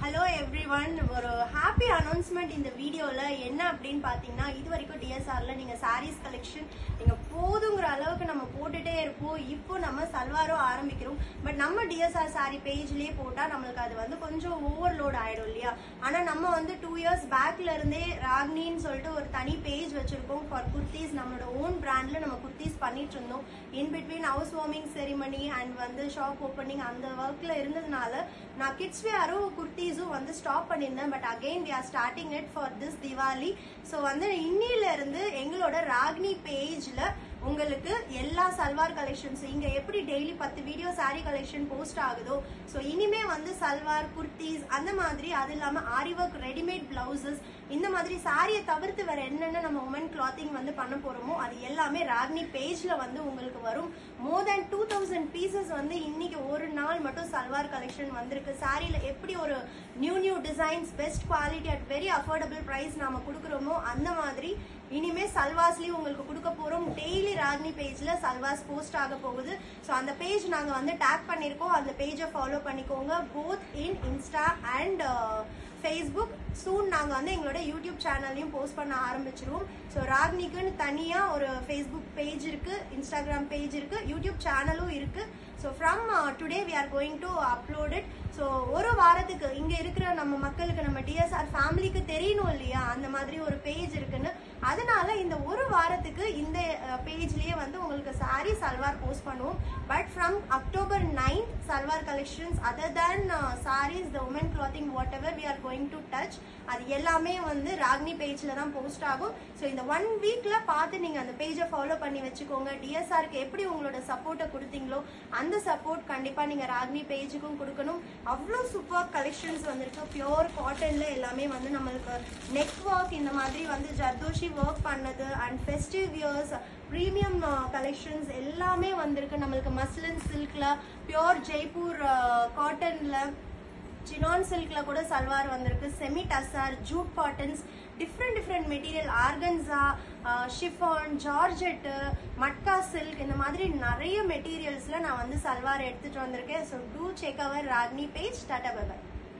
hello everyone ஒரு happy announcement இந்த வீடியோல என்ன அப்படின்னு பாத்தீங்கன்னா இது வரைக்கும் டிஎஸ்ஆர்ல நீங்க சாரீஸ் கலெக்ஷன் நீங்க போதுங்கிற அளவுக்கு நம்ம போட்டுட்டே இருப்போம் இப்போ நம்ம சல்வாரும் ஆரம்பிக்கிறோம் பட் நம்ம டிஎஸ்ஆர் சாரி பேஜ்லயே போட்டா நம்மளுக்கு அது வந்து கொஞ்சம் ஓவர்லோட் ஆயிடும் இல்லையா ஆனா நம்ம வந்து டூ இயர்ஸ் பேக்ல இருந்தே ராக்னின்னு சொல்லிட்டு ஒரு தனி பேஜ் வச்சிருக்கோம் ஃபார் குர்த்திஸ் நம்மளோட ஓன் பிராண்ட்ல நம்ம குர்த்திஸ் பண்ணிட்டு இருந்தோம் in between house warming ceremony and வந்து ஷாப் ஓப்பனிங் அந்த ஒர்க்ல இருந்ததுனால நான் கிட்ஸ் வேரும் குர்த்திஸும் வந்து ஸ்டாப் பண்ணியிருந்தேன் but again we are starting it for this Diwali so வந்து இன்னில இருந்து எங்களோட ராக்னி பேஜ்ல உங்களுக்கு எல்லா சல்வார் கலெக்ஷன்ஸ் இங்க எப்படி டெய்லி பத்து வீடியோ saree கலெக்ஷன் போஸ்ட் ஆகுதோ ஸோ இனிமே வந்து சல்வார் குர்த்திஸ் அந்த மாதிரி அது இல்லாம ஆரி ஒர்க் ரெடிமேட் பிளவுசஸ் இந்த மாதிரி சாரியை தவிர்த்து வேற என்னென்ன நம்ம உமன் கிளாத்திங் வந்து பண்ண போறோமோ அது எல்லாமே ராக்னி பேஜ்ல வந்து உங்களுக்கு வரும் more than two thousand pieces வந்து இன்னைக்கு ஒரு நாள் மட்டும் சல்வார் கலெக்ஷன் வந்திருக்கு சாரியில எப்படி ஒரு new new designs best quality at very affordable price நாம கொடுக்குறோமோ அந்த மாதிரி இனிமே சல்வாஸ்லயும் உங்களுக்கு கொடுக்க போறோம் டெய்லி ராக்னி பேஜ்ல சல்வாஸ் போஸ்ட் ஆக போகுது ஸோ அந்த பேஜ் நாங்க வந்து டேக் பண்ணிருக்கோம் அந்த பேஜை ஃபாலோ பண்ணிக்கோங்க both in Insta and Facebook soon நாங்கள் வந்து எங்களோட யூடியூப் சேனல்லையும் போஸ்ட் பண்ண ஆரம்பிச்சிருவோம் ஸோ ராக்னிக்குன்னு தனியாக ஒரு ஃபேஸ்புக் பேஜ் இருக்கு இன்ஸ்டாகிராம் பேஜ் இருக்கு யூடியூப் சேனலும் இருக்கு so from today we are going to upload it so ஒரு வாரத்துக்கு இங்கே இருக்கிற நம்ம மக்களுக்கு நம்ம டிஎஸ்ஆர் ஃபேமிலிக்கு தெரியணும் இல்லையா அந்த மாதிரி ஒரு பேஜ் இருக்குன்னு அதனால இந்த ஒரு வாரத்துக்கு இந்த பேஜ்லயே வந்து உங்களுக்கு சாரி சல்வார் போஸ்ட் பண்ணுவோம் but from October ninth salwar collections other than saris the woman clothing whatever we are going to touch அது எல்லாமே வந்து ராக்னி பேஜ்ல தான் போஸ்ட் ஆகும் ஸோ இந்த ஒன் வீக்ல பார்த்து நீங்க அந்த பேஜை ஃபாலோ பண்ணி வச்சுக்கோங்க டிஎஸ்ஆருக்கு எப்படி உங்களோட சப்போர்ட்டை கொடுத்தீங்களோ அந்த சப்போர்ட் கண்டிப்பா நீங்க ராக்னி பேஜுக்கும் கொடுக்கணும் அவ்வளோ சூப்பர் கலெக்ஷன்ஸ் வந்திருக்கு பியோர் காட்டன்ல எல்லாமே வந்து நம்மளுக்கு நெக் ஒர்க் இந்த மாதிரி வந்து ஜர்தோஷி ஒர்க் பண்ணது and festive wears premium collections எல்லாமே வந்திருக்கு நம்மளுக்கு மஸ்லின் சில்க்ல பியோர் ஜெய்ப்பூர் காட்டன்ல சினான் சில்க்ல கூட சல்வார் வந்திருக்கு semi tussar jute cottons different different material organza chiffon georgette matka silk இந்த மாதிரி நிறைய மெட்டீரியல்ஸ்ல நான் வந்து சல்வார் எடுத்துட்டு வந்திருக்கேன் so to check our Ragni page tata by